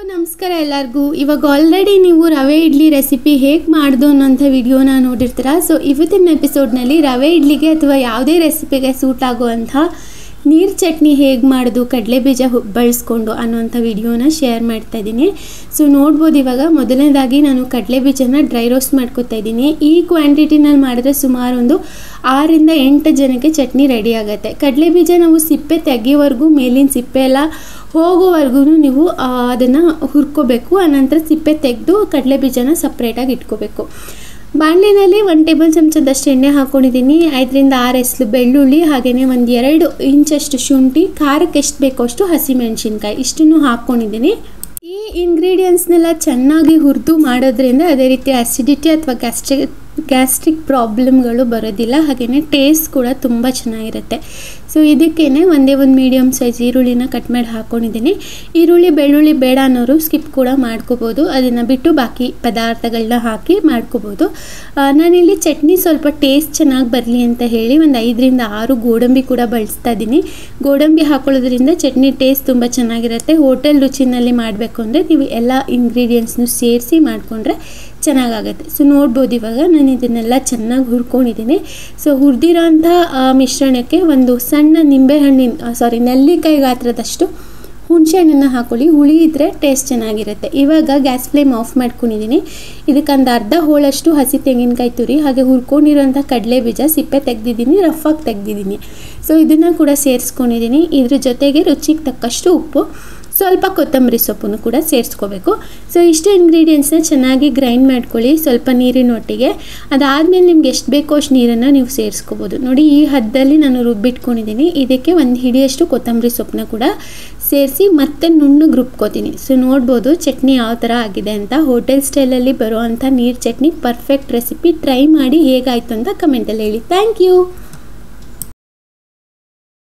ನಮಸ್ಕಾರ ಎಲ್ಲರಿಗೂ ಇವಾಗ ಆಲ್ರೆಡಿ ನೀವು ರವೆ ಇಡ್ಲಿ ರೆಸಿಪಿ ಹೇಗೆ ಮಾಡೋದು ಅನ್ನೋಂಥ ವಿಡಿಯೋನ ನೋಡಿರ್ತೀರ ಸೊ ಇವತ್ತಿನ ಎಪಿಸೋಡ್ನಲ್ಲಿ ರವೆ ಇಡ್ಲಿಗೆ ಅಥವಾ ಯಾವುದೇ ರೆಸಿಪಿಗೆ ಸೂಟ್ ಆಗುವಂಥ ನೀರು ಚಟ್ನಿ ಹೇಗೆ ಮಾಡೋದು ಕಡಲೆ ಬೀಜ ಹು- ಬಳಸ್ಕೊಂಡು ಅನ್ನೋಂಥ ವಿಡಿಯೋನ ಶೇರ್ ಮಾಡ್ತಾ ಇದ್ದೀನಿ ಸೊ ನೋಡ್ಬೋದು ಇವಾಗ ಮೊದಲನೇದಾಗಿ ನಾನು ಕಡಲೆ ಬೀಜನ ಡ್ರೈ ರೋಸ್ಟ್ ಮಾಡ್ಕೊತಾ ಇದ್ದೀನಿ ಈ ಕ್ವಾಂಟಿಟಿನಲ್ಲಿ ಮಾಡಿದ್ರೆ ಸುಮಾರು ಒಂದು ಆರರಿಂದ ಎಂಟು ಜನಕ್ಕೆ ಚಟ್ನಿ ರೆಡಿ ಆಗುತ್ತೆ ಕಡಲೆ ಬೀಜ ನಾವು ಸಿಪ್ಪೆ ತೆಗಿಯೋವರೆಗೂ ಮೇಲಿನ ಸಿಪ್ಪೆ ಎಲ್ಲ ಹೋಗೋವರೆಗೂ ನೀವು ಅದನ್ನು ಹುರ್ಕೋಬೇಕು ಆನಂತರ ಸಿಪ್ಪೆ ತೆಗೆದು ಕಡಲೆ ಬೀಜನ ಸಪ್ರೇಟಾಗಿ ಇಟ್ಕೋಬೇಕು ಬಾಣಲಿನಲ್ಲಿ ಒಂದು ಟೇಬಲ್ ಚಮಚದಷ್ಟು ಎಣ್ಣೆ ಹಾಕ್ಕೊಂಡಿದ್ದೀನಿ ಐದರಿಂದ ಆರು ಎಸ್ಲು ಬೆಳ್ಳುಳ್ಳಿ ಹಾಗೆಯೇ ಒಂದು ಎರಡು ಇಂಚಷ್ಟು ಶುಂಠಿ ಖಾರಕ್ಕೆ ಎಷ್ಟು ಬೇಕೋ ಅಷ್ಟು ಹಸಿಮೆಣಸಿನ್ಕಾಯಿ ಇಷ್ಟನ್ನು ಹಾಕ್ಕೊಂಡಿದ್ದೀನಿ ಈ ಇಂಗ್ರೀಡಿಯೆಂಟ್ಸ್ನೆಲ್ಲ ಚೆನ್ನಾಗಿ ಹುರಿದು ಮಾಡೋದ್ರಿಂದ ಅದೇ ರೀತಿ ಅಸಿಡಿಟಿ ಅಥವಾ ಗ್ಯಾಸ್ಟ್ರಿಕ್ ಗ್ಯಾಸ್ಟ್ರಿಕ್ ಪ್ರಾಬ್ಲಮ್ಗಳು ಬರೋದಿಲ್ಲ ಹಾಗೆಯೇ ಟೇಸ್ಟ್ ಕೂಡ ತುಂಬ ಚೆನ್ನಾಗಿರುತ್ತೆ ಸೊ ಇದಕ್ಕೇ ಒಂದೇ ಒಂದು ಮೀಡಿಯಮ್ ಸೈಜ್ ಈರುಳ್ಳಿನ ಕಟ್ ಮಾಡಿ ಹಾಕ್ಕೊಂಡಿದ್ದೀನಿ ಈರುಳ್ಳಿ ಬೆಳ್ಳುಳ್ಳಿ ಬೇಡ ಅನ್ನೋರು ಸ್ಕಿಪ್ ಕೂಡ ಮಾಡ್ಕೋಬೋದು ಅದನ್ನು ಬಿಟ್ಟು ಬಾಕಿ ಪದಾರ್ಥಗಳನ್ನ ಹಾಕಿ ಮಾಡ್ಕೋಬೋದು ಆ, ನಾನಿಲ್ಲಿ ಚಟ್ನಿ ಸ್ವಲ್ಪ ಟೇಸ್ಟ್ ಚೆನ್ನಾಗಿ ಬರಲಿ ಅಂತ ಹೇಳಿ ಒಂದು ಐದರಿಂದ ಆರು ಗೋಡಂಬಿ ಕೂಡ ಬಳಸ್ತಾ ಇದ್ದೀನಿ ಗೋಡಂಬಿ ಹಾಕೊಳ್ಳೋದ್ರಿಂದ ಚಟ್ನಿ ಟೇಸ್ಟ್ ತುಂಬ ಚೆನ್ನಾಗಿರುತ್ತೆ ಹೋಟೆಲ್ ರುಚಿನಲ್ಲಿ ಮಾಡಬೇಕು ಅಂದರೆ ನೀವು ಎಲ್ಲ ಇಂಗ್ರೀಡಿಯೆಂಟ್ಸ್ನು ಸೇರಿಸಿ ಮಾಡಿಕೊಂಡ್ರೆ ಚೆನ್ನಾಗಾಗುತ್ತೆ ಸೊ ನೋಡ್ಬೋದು ಇವಾಗ ನಾನು ಇದನ್ನೆಲ್ಲ ಚೆನ್ನಾಗಿ ಹುರ್ಕೊಂಡಿದ್ದೀನಿ ಸೊ ಹುರಿದಿರೋಂಥ ಮಿಶ್ರಣಕ್ಕೆ ಒಂದು ಸಣ್ಣ ನಿಂಬೆಹಣ್ಣಿನ ಸಾರಿ ನೆಲ್ಲಿಕಾಯಿ ಗಾತ್ರದಷ್ಟು ಹುಣಸೆ ಹಣ್ಣನ್ನು ಹಾಕೊಳ್ಳಿ ಹುಳಿ ಇದ್ದರೆ ಟೇಸ್ಟ್ ಚೆನ್ನಾಗಿರುತ್ತೆ ಇವಾಗ ಗ್ಯಾಸ್ ಫ್ಲೇಮ್ ಆಫ್ ಮಾಡ್ಕೊಂಡಿದ್ದೀನಿ ಇದಕ್ಕೆ ಒಂದು ಅರ್ಧ ಹೋಳಷ್ಟು ಹಸಿ ತೆಂಗಿನಕಾಯಿ ತುರಿ ಹಾಗೆ ಹುರ್ಕೊಂಡಿರೋಂಥ ಕಡಲೆ ಬೀಜ ಸಿಪ್ಪೆ ತೆಗೆದಿದ್ದೀನಿ ರಫಾಗಿ ತೆಗೆದಿದ್ದೀನಿ ಸೊ ಇದನ್ನು ಕೂಡ ಸೇರಿಸ್ಕೊಂಡಿದ್ದೀನಿ ಇದ್ರ ಜೊತೆಗೆ ರುಚಿಗೆ ತಕ್ಕಷ್ಟು ಉಪ್ಪು ಸ್ವಲ್ಪ ಕೊತ್ತಂಬರಿ ಸೊಪ್ಪನ್ನು ಕೂಡ ಸೇರಿಸ್ಕೋಬೇಕು ಸೊ ಇಷ್ಟು ಇಂಗ್ರೀಡಿಯೆಂಟ್ಸ್ನ ಚೆನ್ನಾಗಿ ಗ್ರೈಂಡ್ ಮಾಡ್ಕೊಳ್ಳಿ ಸ್ವಲ್ಪ ನೀರಿನ ಒಟ್ಟಿಗೆ ಅದಾದಮೇಲೆ ನಿಮ್ಗೆ ಎಷ್ಟು ಬೇಕೋ ಅಷ್ಟು ನೀರನ್ನು ನೀವು ಸೇರಿಸ್ಕೋಬೋದು ನೋಡಿ ಈ ಹದ್ದಲ್ಲಿ ನಾನು ರುಬ್ಬಿಟ್ಕೊಂಡಿದ್ದೀನಿ ಇದಕ್ಕೆ ಒಂದು ಹಿಡಿಯಷ್ಟು ಕೊತ್ತಂಬರಿ ಸೊಪ್ಪನ್ನ ಕೂಡ ಸೇರಿಸಿ ಮತ್ತೆ ನುಣ್ಣಗೆ ರುಬ್ಕೋತೀನಿ ಸೊ ನೋಡ್ಬೋದು ಚಟ್ನಿ ಯಾವ ಥರ ಆಗಿದೆ ಅಂತ ಹೋಟೆಲ್ ಸ್ಟೈಲಲ್ಲಿ ಬರುವಂಥ ನೀರು ಚಟ್ನಿ ಪರ್ಫೆಕ್ಟ್ ರೆಸಿಪಿ ಟ್ರೈ ಮಾಡಿ ಹೇಗಾಯಿತು ಅಂತ ಕಮೆಂಟಲ್ಲಿ ಹೇಳಿ ಥ್ಯಾಂಕ್ ಯು